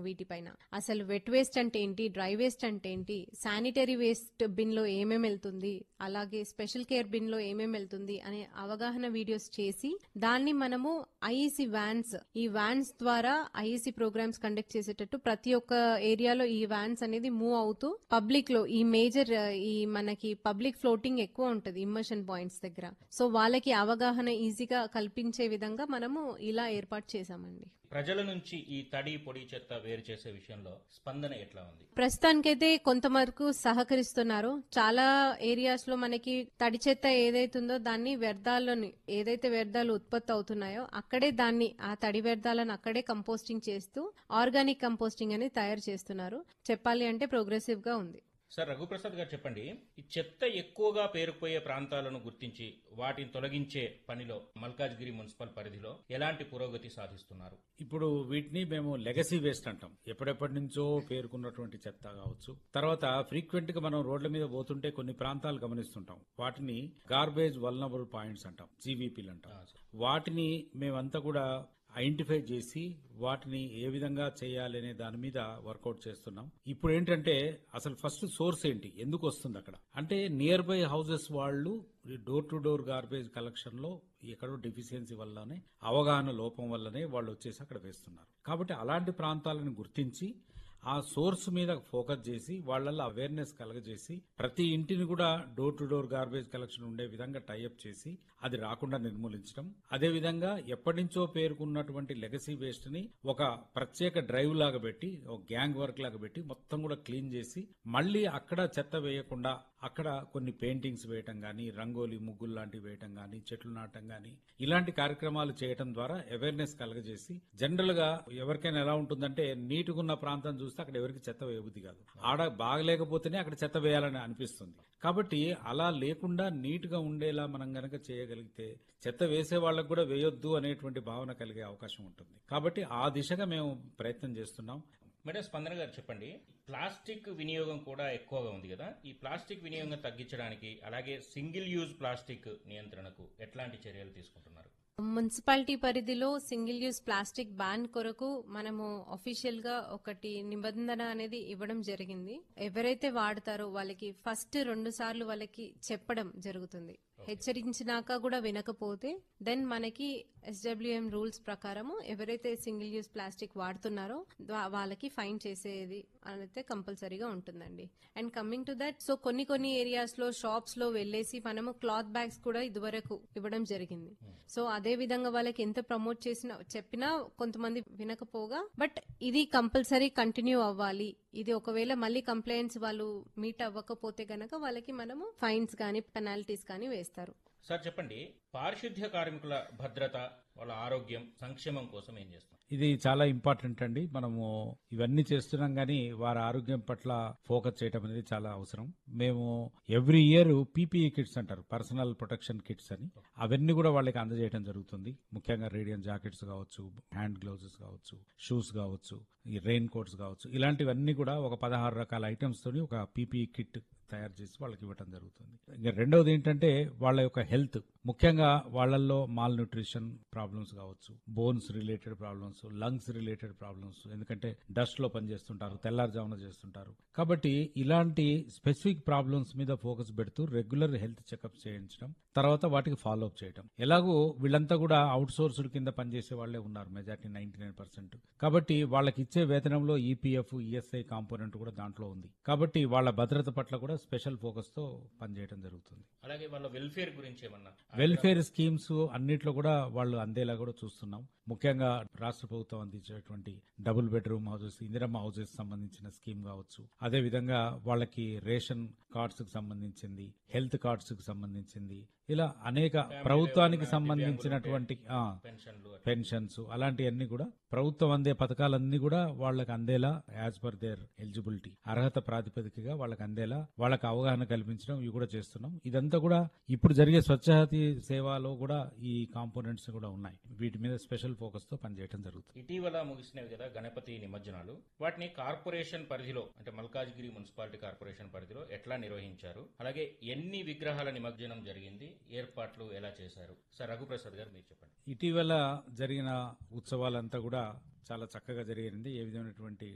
వీటిపైన అసలు wet waste అంటే ఏంటి డ్రై వేస్ట్ అంటే ఏంటి శానిటరీ వేస్ట్ బిన్ లో ఏమేమి వెళ్తుంది అలాగే స్పెషల్ కేర్ బిన్ లో ఏమేమి వెళ్తుంది అనే అవగాహన వీడియోస్ చేసి దాన్ని మనము ఐఈసి వ్యాన్స్ ఈ వ్యాన్స్ ద్వారా ఐఈసి ప్రోగ్రామ్స్ కండక్ట్ చేసేటట్టు ప్రతి ఒక్క ఏరియాలో ఈ వ్యాన్స్ అనేది మూవ్ అవుతూ పబ్లిక్ లో ఈ మేజర్ ఈ మనకి పబ్లిక్ ఫ్లోటింగ్ ఎక్కువ ఉంటది ఇమ్మర్షన్ పాయింట్స్ దగ్గర సో వాళ్ళకి అవగాహన ఈజీగా కల్పించే విధంగా మనము ఇలా ఏర్పాటు చేశామండి ప్రజల నుంచి ఈ తడి పొడి చెత్త వేరు చేసే విషయంలో స్పందన ఎట్లా ఉంది ప్రస్తుతానికైతే కొంతవరకు సహకరిస్తున్నారు చాలా ఏరియాస్ లో మనకి తడి చెత్త ఏదైతుందో దాన్ని వ్యర్థాలను ఏదైతే వ్యర్థాలు ఉత్పత్తి అవుతున్నాయో అక్కడే దాన్ని ఆ తడి వ్యర్థాలను అక్కడే కంపోస్టింగ్ చేస్తూ ఆర్గానిక్ కంపోస్టింగ్ అనేది తయారు చేస్తున్నారు చెప్పాలి అంటే ప్రోగ్రెసివ్ గా ఉంది సార్ రఘుప్రసాద్ గారు చెప్పండి ఈ చెత్త ఎక్కువగా పేరుకుపోయే ప్రాంతాలను గుర్తించి వాటిని తొలగించే పనిలో మల్కాజ్గిరి మున్సిపల్ పరిధిలో ఎలాంటి పురోగతి సాధిస్తున్నారు ఇప్పుడు వీటిని మేము లెగసీ వేస్ట్ అంటాం ఎప్పుడెప్పటి నుంచో పేరుకున్నటువంటి చెత్త కావచ్చు తర్వాత ఫ్రీక్వెంట్ గా మనం రోడ్ల మీద పోతుంటే కొన్ని ప్రాంతాలు గమనిస్తుంటాం వాటిని గార్బేజ్ వల్నబుల్ పాయింట్స్ అంటాం జీవీపీలు అంటాం ఆ, సార్. వాటిని మేమంతా కూడా ఐడెంటిఫై చేసి వాటిని ఏ విధంగా చేయాలి అనే దాని మీద వర్కౌట్ చేస్తున్నాం ఇప్పుడు ఏంటంటే అసలు ఫస్ట్ సోర్స్ ఏంటి ఎందుకు వస్తుంది అక్కడ అంటే నియర్ బై హౌసెస్ వాళ్ళు door to door garbage collection లో ఎక్కడో డెఫిషియన్సీ వల్లనే అవగాహన లోపం వల్లనే వాళ్ళు వచ్చేసి అక్కడ వేస్తున్నారు కాబట్టి అలాంటి ప్రాంతాలను గుర్తించి ఆ సోర్స్ మీద ఫోకస్ చేసి వాళ్ళల్లో అవేర్నెస్ కలగజేసి ప్రతి ఇంటిని కూడా door to door garbage collection ఉండే విధంగా టైఅప్ చేసి అది రాకుండా నిర్మూలించడం అదే విధంగా ఎప్పటి నుంచో పేరుకున్నటువంటి లెగసీ వేస్ట్ ని ఒక ప్రత్యేక డ్రైవ్ లాగా పెట్టి ఒక గ్యాంగ్ వర్క్ లాగా పెట్టి మొత్తం కూడా క్లీన్ చేసి మళ్ళీ అక్కడ చెత్త వేయకుండా అక్కడ కొన్ని పెయింటింగ్స్ వేయటం గానీ రంగోలీ ముగ్గులు లాంటివి వేయటం గానీ చెట్లు నాటం గానీ ఇలాంటి కార్యక్రమాలు చేయటం ద్వారా అవేర్నెస్ కలగజేసి జనరల్ గా ఎవరికైనా ఎలా ఉంటుందంటే నీటుగా ఉన్న ప్రాంతం చూస్తే అక్కడ ఎవరికి చెత్త వేయబుద్ధి కాదు ఆడ బాగలేకపోతేనే అక్కడ చెత్త వేయాలని అనిపిస్తుంది కాబట్టి అలా లేకుండా నీట్ గా ఉండేలా మనం గనక చేయగలిగితే చెత్త వేసే వాళ్ళకు కూడా వేయొద్దు అనేటువంటి భావన కలిగే అవకాశం ఉంటుంది కాబట్టి ఆ దిశగా మేము ప్రయత్నం చేస్తున్నాం మేడం స్పందన గారు చెప్పండి ప్లాస్టిక్ వినియోగం కూడా ఎక్కువగా ఉంది కదా ఈ ప్లాస్టిక్ వినియోగం తగ్గించడానికి అలాగే సింగిల్ యూజ్ ప్లాస్టిక్ నియంత్రణకు ఎట్లాంటి చర్యలు తీసుకుంటున్నారు మున్సిపాలిటీ పరిధిలో సింగిల్ యూజ్ ప్లాస్టిక్ బ్యాన్ కొరకు మనము అఫీషియల్ గా ఒకటి నిబంధన అనేది ఇవ్వడం జరిగింది ఎవరైతే వాడతారో వాళ్ళకి ఫస్ట్ రెండు సార్లు వాళ్ళకి చెప్పడం జరుగుతుంది హెచ్చరించినాక కూడా వినకపోతే దెన్ మనకి ఎస్డబ్ల్యూఎం రూల్స్ ప్రకారము ఎవరైతే సింగిల్ యూజ్ ప్లాస్టిక్ వాడుతున్నారో వా- వాళ్ళకి ఫైన్ చేసేది అనేది కంపల్సరీగా ఉంటుందండి and coming to that so కొన్ని కొన్ని ఏరియాస్ లో షాప్స్ లో వెళ్ళేసి మనము క్లాత్ బ్యాగ్స్ కూడా ఇదివరకు ఇవ్వడం జరిగింది సో అదే విధంగా వాళ్ళకి ఎంత ప్రమోట్ చేసినా చెప్పినా కొంతమంది వినకపోగా బట్ ఇది కంపల్సరీ కంటిన్యూ అవ్వాలి ఇది ఒకవేళ మళ్ళీ కంప్లైంట్స్ వాళ్ళు మీట్ అవ్వకపోతే గనక వాళ్ళకి మనము ఫైన్స్ కానీ పెనాల్టీస్ కానీ వేస్తారు సార్ చెప్పండి పారిశుద్ధ్య కార్మికుల భద్రత వాళ్ళ ఆరోగ్యం సంక్షేమం కోసం ఏం చేస్తాం ఇది చాలా ఇంపార్టెంట్ అండి మనము ఇవన్నీ చేస్తున్నాం కానీ వారి ఆరోగ్యం పట్ల ఫోకస్ చేయడం అనేది చాలా అవసరం మేము ఎవ్రీ ఇయర్ పీపీఈ కిట్స్ అంటారు పర్సనల్ ప్రొటెక్షన్ కిట్స్ అని అవన్నీ కూడా వాళ్ళకి అందజేయడం జరుగుతుంది ముఖ్యంగా రేడియం జాకెట్స్ కావచ్చు హ్యాండ్ గ్లౌజెస్ కావచ్చు షూస్ కావచ్చు ఈ రెయిన్ కోట్స్ కావచ్చు ఇలాంటివన్నీ కూడా ఒక పదహారు రకాల ఐటమ్స్ తోని ఒక పీపీఈ కిట్ తయారు చేసి వాళ్ళకి ఇవ్వడం జరుగుతుంది ఇంకా రెండవది ఏంటంటే వాళ్ళ యొక్క హెల్త్ ముఖ్యంగా వాళ్ళల్లో మాల్ న్యూట్రిషన్ ప్రాబ్లమ్స్ కావచ్చు bones related problems lungs related problems ఎందుకంటే డస్ట్ లో పనిచేస్తుంటారు తెల్లారుజామున చేస్తుంటారు కాబట్టి ఇలాంటి స్పెసిఫిక్ ప్రాబ్లమ్స్ మీద ఫోకస్ పెడుతూ రెగ్యులర్ హెల్త్ చెకప్ చేయించడం తర్వాత వాటికి ఫాలో అప్ చేయడం ఎలాగో వీళ్ళంతా కూడా అవుట్ సోర్స్డ్ కింద పనిచేసే వాళ్ళే ఉన్నారు మెజార్టీ నైన్టీ నైన్ పర్సెంట్ కాబట్టి వాళ్ళకి ఇచ్చే వేతనంలో ఈపీఎఫ్ ఈఎస్ఐ కాంపోనెంట్ కూడా దాంట్లో ఉంది కాబట్టి వాళ్ళ భద్రత పట్ల కూడా స్పెషల్ ఫోకస్ తో పనిచేయడం జరుగుతుంది అలాగే వాళ్ళ వెల్ఫేర్ గురించి ఏమన్నా వెల్ఫేర్ స్కీమ్స్ అన్నిట్లో కూడా వాళ్ళు అందేలా కూడా చూస్తున్నాం ముఖ్యంగా రాష్ట్ర ప్రభుత్వం అందించేటువంటి double bedroom houses Indiramma houses సంబంధించిన స్కీమ్ కావచ్చు అదే విధంగా వాళ్ళకి రేషన్ కార్డ్స్ కి సంబంధించింది హెల్త్ కార్డ్స్ కి సంబంధించింది ఇలా అనేక ప్రభుత్వానికి సంబంధించినటువంటి ఆ, పెన్షన్లు అట్లా. పెన్షన్స్ అలాంటివన్నీ కూడా ప్రభుత్వం అందే పథకాలన్నీ కూడా వాళ్ళకి అందేలా యాజ్ పర్ దేర్ ఎలిజిబిలిటీ అర్హత ప్రాతిపదికగా వాళ్ళకి అందేలా వాళ్ళకి అవగాహన కల్పించడం ఇవి కూడా చేస్తున్నాం ఇదంతా కూడా ఇప్పుడు జరిగే స్వచ్ఛాతి సేవలో కూడా ఈ కాంపోనెంట్స్ కూడా ఉన్నాయి వీటి మీద స్పెషల్ ఫోకస్ తో పనిచేయడం జరుగుతుంది ఇటీవల ముగిసినవి కదా గణపతి నిమజ్జనాలు వాటిని కార్పొరేషన్ పరిధిలో అంటే మల్కాజ్గిరి మున్సిపాలిటీ కార్పొరేషన్ పరిధిలో ఎట్లా నిర్వహించారు అలాగే ఎన్ని విగ్రహాల నిమజ్జనం జరిగింది ఏర్పాట్లు ఎలా చేశారు సార్ రఘుప్రసాద్ గారు మీరు చెప్పండి ఇటీవల జరిగిన ఉత్సవాలంతా కూడా చాలా చక్కగా జరిగింది ఏ విధమైనటువంటి